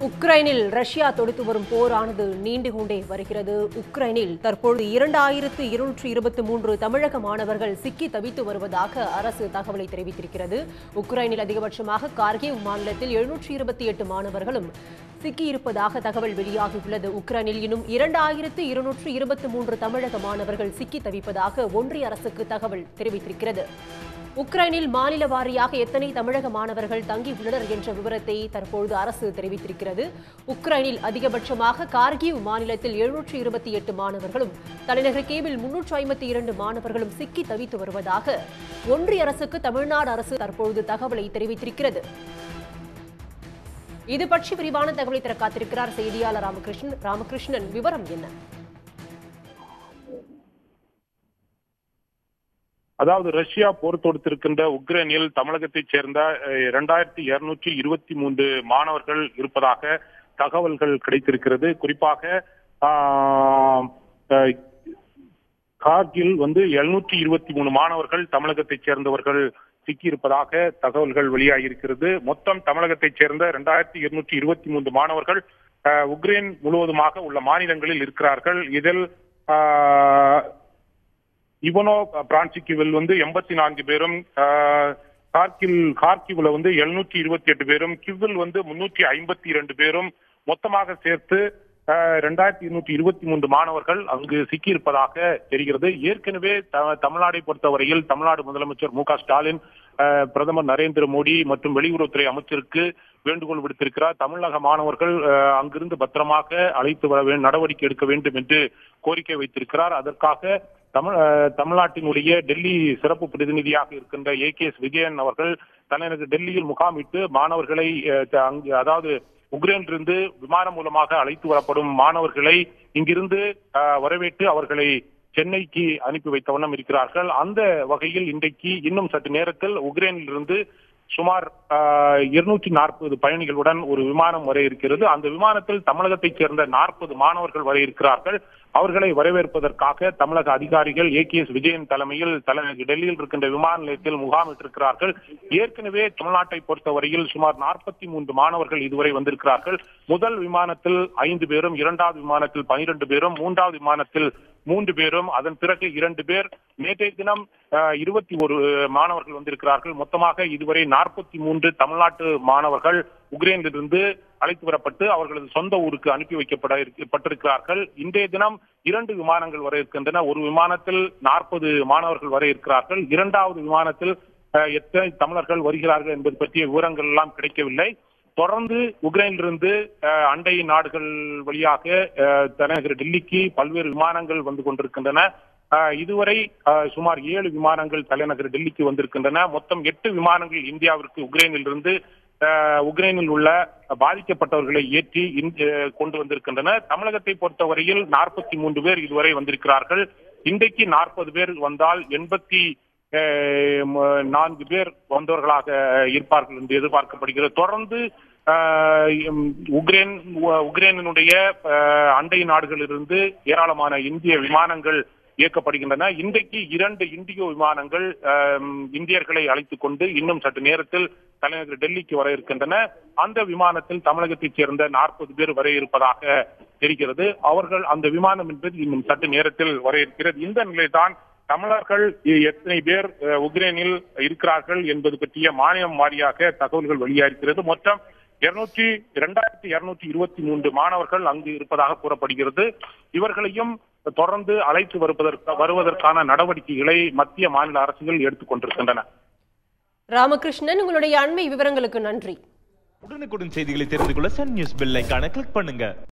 உக்ரைனில் ரஷ்யா தொடுத்து வரும் போரானது நீண்டு கொண்டே வருகிறது உக்ரைனில் தற்பொழுது இரண்டாயிரத்து இருநூற்று இருபத்தி மூன்று தமிழக மாணவர்கள் சிக்கி தவித்து வருவதாக அரசு தகவலை தெரிவித்திருக்கிறது உக்ரைனில் அதிகபட்சமாக கார்கிவ் மாநிலத்தில் எழுநூற்று இருபத்தி எட்டு மாணவர்களும் சிக்கியிருப்பதாக தகவல் வெளியாகியுள்ளது உக்ரைனில் இன்னும் இரண்டாயிரத்து இருநூற்று இருபத்தி மூன்று தமிழக மாணவர்கள் சிக்கி தவிப்பதாக ஒன்றிய அரசுக்கு தகவல் தெரிவித்திருக்கிறது உக்ரைனில் மாநில வாரியாக எத்தனை தமிழக மாணவர்கள் தங்கியுள்ளனர் என்ற விவரத்தை தற்பொழுது அரசு தெரிவித்திருக்கிறது உக்ரைனில் அதிகபட்சமாக கார்கிவ் மாநிலத்தில் எழுநூற்று இருபத்தி எட்டு மாணவர்களும் தலைநகர் கேவில் முன்னூற்று ஐம்பத்தி இரண்டு மாணவர்களும் சிக்கி தவித்து வருவதாக ஒன்றிய அரசுக்கு தமிழ்நாடு அரசு தற்பொழுது தகவலை தெரிவித்திருக்கிறது இது பற்றி விரிவான தகவலை தர காத்திருக்கிறார் செய்தியாளர் ராமகிருஷ்ணன் ராமகிருஷ்ணன் விவரம் என்ன அதாவது ரஷ்யா போர் தொடுத்திருக்கின்ற உக்ரைனில் தமிழகத்தைச் சேர்ந்த இரண்டாயிரத்தி இருநூற்றி இருபத்தி மூன்று மாணவர்கள் இருப்பதாக தகவல்கள் கிடைத்திருக்கிறது குறிப்பாக ஆஹ், அஹ், கார்கில் வந்து எழுநூற்றி இருபத்தி மூணு மாணவர்கள் தமிழகத்தைச் சேர்ந்தவர்கள் சிக்கியிருப்பதாக தகவல்கள் வெளியாகியிருக்கிறது மொத்தம் தமிழகத்தைச் சேர்ந்த இரண்டாயிரத்தி இருநூற்றி இருபத்தி மூன்று மாணவர்கள் ஆஹ், உக்ரைன் முழுவதுமாக உள்ள மாநிலங்களில் இருக்கிறார்கள் இதில் ஆஹ், இவனோ பிரான்சிக்கிவில் வந்து எண்பத்தி நான்கு பேரும் ஆஹ், கார்கில் கார்கிவ்ல வந்து எழுநூற்றி இருபத்தி எட்டு பேரும் கிவ்வில் வந்து முன்னூற்றி ஐம்பத்தி இரண்டு பேரும் மொத்தமாக சேர்த்து ரெண்டாயிரத்தி இருநூற்றி இருபத்தி மூன்று மாணவர்கள் அங்கு சிக்கியிருப்பதாக தெரிகிறது ஏற்கனவே த- தமிழ்நாடை பொறுத்தவரையில் தமிழ்நாடு முதலமைச்சர் மு க ஸ்டாலின் ஆஹ், பிரதமர் நரேந்திர மோடி மற்றும் வெளியுறவுத்துறை அமைச்சருக்கு வேண்டுகோள் விடுத்திருக்கிறார் தமிழக மாணவர்கள் ஆஹ், அங்கிருந்து பத்திரமாக அழைத்து வர வே- நடவடிக்கை எடுக்க வேண்டும் என்று கோரிக்கை வைத்திருக்கிறார் அதற்காக தமிழ் அஹ், தமிழ்நாட்டினுடைய டெல்லி சிறப்பு பிரதிநிதியாக இருக்கின்ற ஏ கே எஸ் விஜயன் அவர்கள் தலைநகர் டெல்லியில் முகாமிட்டு மாணவர்களை அஹ், த- அங்கு அதாவது உக்ரைனிலிருந்து விமானம் மூலமாக அழைத்து வரப்படும் மாணவர்களை இங்கிருந்து அஹ், வரவேற்று அவர்களை சென்னைக்கு அனுப்பி வைத்த வண்ணம் இருக்கிறார்கள் அந்த வகையில் இன்றைக்கு இன்னும் சற்று நேரத்தில் உக்ரைனிலிருந்து சுமார் இருநூற்றி நாற்பது பயணிகளுடன் ஒரு விமானம் வர இருக்கிறது அந்த விமானத்தில் தமிழகத்தைச் சேர்ந்த நாற்பது மாணவர்கள் வர இருக்கிறார்கள் அவர்களை வரவேற்பதற்காக தமிழக அதிகாரிகள் ஏ கே எஸ் விஜயன் தலைமையில் தலை டெல்லியில் இருக்கின்ற விமான நிலையத்தில் முகாமிட்டிருக்கிறார்கள் ஏற்கனவே தமிழ்நாட்டை பொறுத்தவரையில் சுமார் நாற்பத்தி மூன்று மாணவர்கள் இதுவரை வந்திருக்கிறார்கள் முதல் விமானத்தில் ஐந்து பேரும் இரண்டாவது விமானத்தில் பனிரெண்டு பேரும் மூன்றாவது விமானத்தில் மூன்று பேரும் அதன் பிறகு இரண்டு பேர் நேற்றைய தினம் இருபத்தி ஒரு மாணவர்கள் வந்திருக்கிறார்கள் மொத்தமாக இதுவரை நாற்பத்தி மூன்று தமிழ்நாட்டு மாணவர்கள் உக்ரைனிலிருந்து அழைத்து வரப்பட்டு அவர்களது சொந்த ஊருக்கு அனுப்பி வைக்கப்பட இருக்க- பட்டிருக்கிறார்கள் இன்றைய தினம் இரண்டு விமானங்கள் வர இருக்கின்றன ஒரு விமானத்தில் நாற்பது மாணவர்கள் வர இருக்கிறார்கள் இரண்டாவது விமானத்தில் அஹ், எத்தனை தமிழர்கள் வருகிறார்கள் என்பது பற்றிய விவரங்கள் எல்லாம் கிடைக்கவில்லை தொடர்ந்து உக்ரைனிலிருந்து அஹ், அண்டை நாடுகள் வழியாக அஹ், தலைநகர் டெல்லிக்கு பல்வேறு விமானங்கள் வந்து கொண்டிருக்கின்றன அஹ், இதுவரை அஹ், சுமார் ஏழு விமானங்கள் தலைநகர் டெல்லிக்கு வந்திருக்கின்றன மொத்தம் எட்டு விமானங்கள் இந்தியாவிற்கு உக்ரைனிலிருந்து அஹ், உக்ரைனில் உள்ள பாதிக்கப்பட்டவர்களை ஏற்றி இந்- அஹ், கொண்டு வந்திருக்கின்றன தமிழகத்தை பொறுத்தவரையில் நாற்பத்தி மூன்று பேர் இதுவரை வந்திருக்கிறார்கள் இன்றைக்கு நாற்பது பேர் வந்தால் எண்பத்தி அஹ், ம- நான்கு பேர் வந்தவர்களாக இருப்பார்கள் என்று எதிர்பார்க்கப்படுகிறது தொடர்ந்து அஹ், உம், உக்ரைன் உ- உக்ரைனினுடைய அஹ், அண்டை நாடுகளிலிருந்து ஏராளமான இந்திய விமானங்கள் இயக்கப்படுகின்றன இன்றைக்கு இரண்டு இண்டிகோ விமானங்கள் அஹ், இந்தியர்களை அழைத்துக் கொண்டு இன்னும் சற்று நேரத்தில் தலைநகர் டெல்லிக்கு வர இருக்கின்றன அந்த விமானத்தில் தமிழகத்தைச் சேர்ந்த நாற்பது பேர் வர இருப்பதாக தெரிகிறது அவர்கள் அந்த விமானம் என்பது இன்னும் சற்று நேரத்தில் வர இருக்கிறது இந்த நிலைதான் தமிழர்கள் எத்தனை பேர் அஹ், உக்ரைனில் இருக்கிறார்கள் என்பது பற்றிய மாநிலம் வாரியாக தகவல்கள் வெளியாகிறது மொத்தம் இருநூற்றி இரண்டாயிரத்தி இருநூற்றி இருபத்தி மூன்று மாணவர்கள் அங்கு இருப்பதாக கூறப்படுகிறது இவர்களையும் தொடர்ந்து அழைத்து வருவதற்கு வருவதற்கான நடவடிக்கைகளை மத்திய மாநில அரசுகள் எடுத்துக் கொண்டிருக்கின்றன ராமகிருஷ்ணன் உங்களுடைய அண்மை விவரங்களுக்கு நன்றி உடனுக்குடன் செய்திகளை தெரிந்து கொள்ள சன் நியூஸ் பெல் ஐகானை கிளிக் பண்ணுங்க